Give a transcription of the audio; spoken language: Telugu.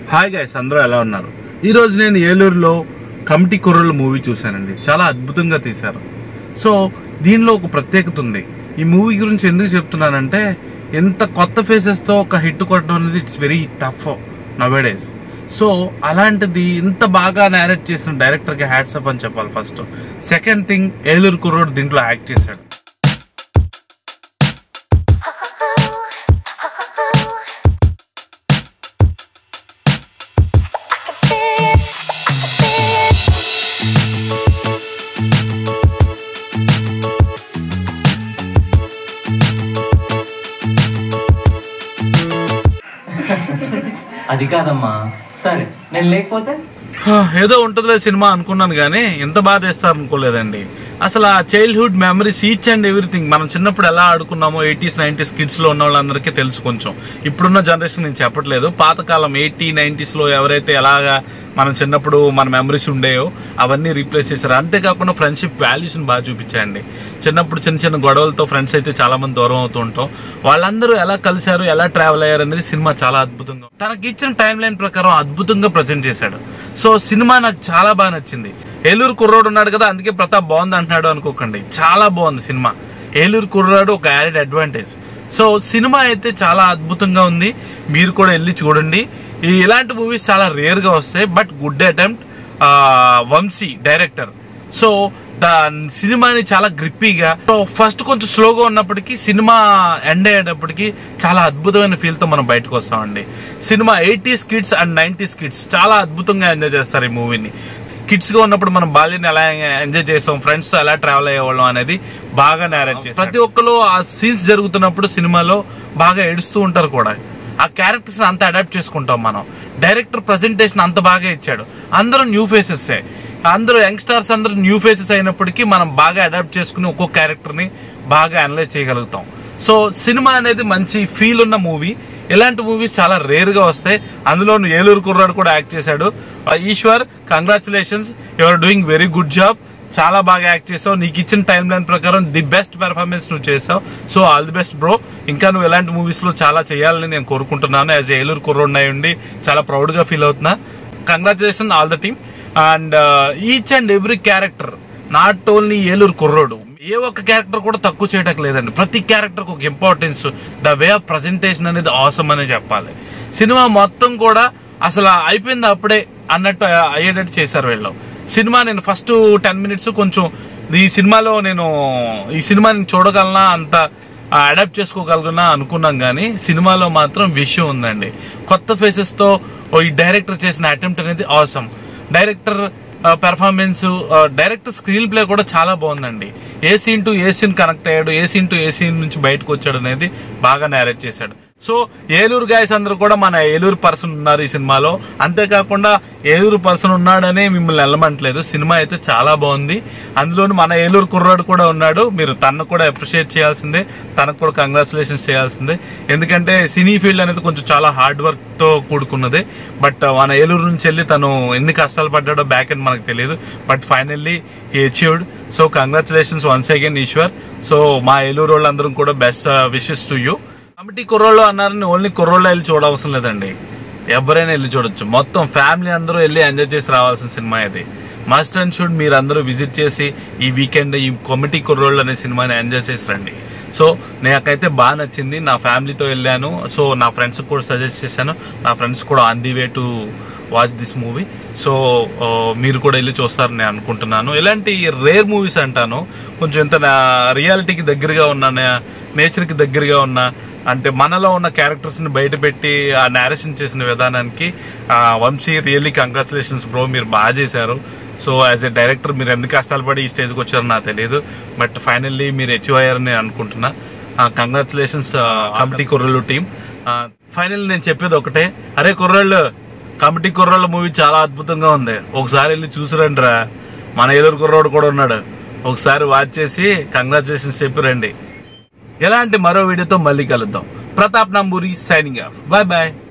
హాయ్ గైస్ అందరూ ఎలా ఉన్నారు ఈ రోజు నేను ఏలూరులో కమిటీ కుర్రలు మూవీ చూశానండి చాలా అద్భుతంగా తీశారు సో దీనిలో ఒక ప్రత్యేకత ఉంది ఈ మూవీ గురించి ఎందుకు చెప్తున్నానంటే ఎంత కొత్త ఫేసెస్తో ఒక హిట్ కొట్టడం అనేది it's very tough nowadays so అలాంటిది ఇంత బాగా నేరేట్ చేసిన డైరెక్టర్కి హ్యాట్స్ అప్ అని చెప్పాలి ఫస్ట్ సెకండ్ థింగ్ ఏలూరు కుర్రోడు దీంట్లో యాక్ట్ చేశాడు అది కాదమ్మా సరే నేను లేకపోతే హా, ఏదో ఉంటుందిలే సినిమా అనుకున్నాను కానీ ఎంత బాధ వేస్తారు అనుకోలేదండి అసలు ఆ childhood memories each and everything మనం చిన్నప్పుడు ఎలా ఆడుకున్నామో ఎయిటీస్ నైన్టీస్ కిడ్స్ లో ఉన్న వాళ్ళందరికీ తెలుసు కొంచెం ఇప్పుడున్న జనరేషన్ నేను చెప్పట్లేదు పాతకాలం ఎయిటీ నైన్టీస్ లో ఎవరైతే ఎలాగా మనం చిన్నప్పుడు మన మెమరీస్ ఉండేయో అవన్నీ రీప్లేస్ చేశారు అంతేకాకుండా ఫ్రెండ్షిప్ వాల్యూస్ బాగా చూపించాయండి చిన్నప్పుడు చిన్న చిన్న గొడవలతో ఫ్రెండ్స్ అయితే చాలా మంది దూరం అవుతూ ఉంటాం వాళ్ళందరూ ఎలా కలిశారు ఎలా ట్రావెల్ అయ్యారు అనేది సినిమా చాలా అద్భుతంగా తనకి ఇచ్చిన టైం లైన్ ప్రకారం అద్భుతంగా ప్రజెంట్ చేశాడు సో సినిమా నాకు చాలా బాగా నచ్చింది ఏలూరు కుర్రోడు ఉన్నాడు కదా అందుకే ప్రతాప్ బాగుంది అంటున్నాడు అనుకోకండి చాలా బాగుంది సినిమా ఏలూరు కుర్రాడు ఒక యాడెడ్ అడ్వాంటేజ్ సో సినిమా అయితే చాలా అద్భుతంగా ఉంది మీరు కూడా వెళ్ళి చూడండి ఈ ఇలాంటి మూవీస్ చాలా రేర్ గా వస్తాయి but good attempt Vamshi director so the సినిమాని చాలా గ్రిప్పీగా సో ఫస్ట్ కొంచెం స్లోగా ఉన్నప్పటికీ సినిమా ఎండ్ అయ్యేటప్పటికి చాలా అద్భుతమైన ఫీల్ తో మనం బయటకు వస్తామండి cinema eighties kids and nineties kids చాలా అద్భుతంగా ఎంజాయ్ చేస్తారు ఈ మూవీని కిడ్స్ గా ఉన్నప్పుడు మనం బాల్యాన్ని ఎలా ఎంజాయ్ చేసాం ఫ్రెండ్స్ తో ఎలా ట్రావెల్ అయ్యేవాళ్ళం అనేది బాగా నేరేట్ చేస్తాం ప్రతి ఒక్కరు ఆ సీన్స్ జరుగుతున్నప్పుడు సినిమాలో బాగా ఏడుస్తూ ఉంటారు కూడా ఆ క్యారెక్టర్స్ అంత అడాప్ట్ చేసుకుంటాం మనం డైరెక్టర్ ప్రజెంటేషన్ అంత బాగా ఇచ్చాడు అందరూ న్యూ ఫేసెస్ అందరూ యంగ్స్టర్స్ అందరూ న్యూ ఫేసెస్ అయినప్పటికీ మనం బాగా అడాప్ట్ చేసుకుని ఒక్కొక్క క్యారెక్టర్ ని బాగా అనలైజ్ చేయగలుగుతాం సో సినిమా అనేది మంచి ఫీల్ ఉన్న మూవీ ఇలాంటి మూవీస్ చాలా రేర్ గా వస్తాయి అందులో ఏలూరు కుర్రాడు కూడా యాక్ట్ చేశాడు ఆ, Eshwar congratulations your doing very good job చాలా బాగా యాక్ట్ చేసావు నీకు ఇచ్చిన టైం లైన్ ప్రకారం ది బెస్ట్ పెర్ఫార్మెన్స్ నువ్వు చేసావు so all the best bro ఇంకా నువ్వు ఇలాంటి మూవీస్ లో చాలా చేయాలని నేను కోరుకుంటున్నాను యాజ్ ఏలూరు కుర్రోడ్ అయి ఉండి చాలా ప్రౌడ్ గా ఫీల్ అవుతున్నా congratulation all the team and each and every character not only Eluru కుర్రోడు ఏ ఒక్క క్యారెక్టర్ కూడా తక్కువ చేయటం లేదండి ప్రతి క్యారెక్టర్ ఒక importance the way of presentation అనేది అవసరం అనే చెప్పాలి సినిమా మొత్తం కూడా అసలు అయిపోయింది అప్పుడే అన్నట్టు అయ్యేటట్టు చేశారు వీళ్ళు సినిమా నేను ఫస్ట్ టెన్ మినిట్స్ కొంచెం ఈ సినిమాలో నేను ఈ సినిమా నేను చూడగలనా అంత అడాప్ట్ చేసుకోగలగనా అనుకున్నాం కానీ సినిమాలో మాత్రం విషయం ఉందండి కొత్త ఫేసెస్ తో ఓ ఈ డైరెక్టర్ చేసిన అటెంప్ట్ అనేది అవసరం director performance director screen play కూడా చాలా బాగుందండి a scene to a scene connect అయ్యాడు a scene to a scene నుంచి బయటకు వచ్చాడు అనేది బాగా నేరేట్ చేశాడు సో ఏలూరు గాయస్ అందరూ కూడా మన ఏలూరు పర్సన్ ఉన్నారు ఈ సినిమాలో అంతేకాకుండా ఏలూరు పర్సన్ ఉన్నాడనే మిమ్మల్ని వెళ్ళమంటలేదు సినిమా అయితే చాలా బాగుంది అందులోను మన ఏలూరు కుర్రాడు కూడా ఉన్నాడు మీరు తనను కూడా అప్రిషియేట్ చేయాల్సిందే తనకు కూడా కంగ్రాచులేషన్స్ చేయాల్సిందే ఎందుకంటే సినీ ఫీల్డ్ అనేది కొంచెం చాలా హార్డ్ వర్క్ తో కూడుకున్నది బట్ మన ఏలూరు నుంచి వెళ్ళి తను ఎన్ని కష్టాలు పడ్డాడో బ్యాక్ అండ్ మనకు తెలియదు but finally achieved so congratulations once again Eshwar so మా ఏలూరు వాళ్ళందరం కూడా best wishes to you committee కుర్రోళ్ళు అన్నారని ఓన్లీ కుర్రోళ్ళు వెళ్ళి చూడవసరం లేదండి ఎవరైనా వెళ్ళి చూడొచ్చు మొత్తం ఫ్యామిలీ అందరూ వెళ్ళి ఎంజాయ్ చేసి రావాల్సిన సినిమా ఇది మస్ట్ అండ్ షుడ్ మీరు అందరూ విజిట్ చేసి ఈ వీకెండ్ ఈ కమిటీ కుర్రోళ్ళు అనే సినిమాని ఎంజాయ్ చేసి రండి సో నాకైతే బాగా నచ్చింది నా ఫ్యామిలీతో వెళ్ళాను సో నా ఫ్రెండ్స్ కూడా సజెస్ట్ చేశాను నా ఫ్రెండ్స్ కూడా on the way to watch this movie so మీరు కూడా వెళ్ళి చూస్తారని నేను అనుకుంటున్నాను ఇలాంటి రేర్ మూవీస్ అంటాను కొంచెం ఎంత రియాలిటీకి దగ్గరగా ఉన్న నేచర్కి దగ్గరగా ఉన్న అంటే మనలో ఉన్న క్యారెక్టర్స్ ని బయట పెట్టి ఆ నేరేషన్ చేసిన విధానానికి ఆ, వంశీ రియల్లీ కంగ్రాచులేషన్స్ బ్రో మీరు బాగా చేశారు సో యాజ్ ఎ డైరెక్టర్ మీరు ఎందుకు కష్టాలు పడి ఈ స్టేజ్కి వచ్చారో నాకు తెలియదు బట్ ఫైనల్లీ మీరు అచీవ్ అయ్యారని నేను అనుకుంటున్నా కంగ్రాచులేషన్స్ కమిటీ కుర్రలు టీం ఫైనల్ నేను చెప్పేది ఒకటే అరే కుర్రాళ్ళు కమిటీ కుర్రాళ్ళ మూవీ చాలా అద్భుతంగా ఉంది ఒకసారి వెళ్ళి చూసిరండి రా మన ఏలూరు కుర్రాడు కూడా ఉన్నాడు ఒకసారి వాచ్ చేసి కంగ్రాచులేషన్స్ చెప్పి రండి ఎలాంటి మరో వీడియోతో మళ్ళీ కలుద్దాం Pratap Namburi signing off bye bye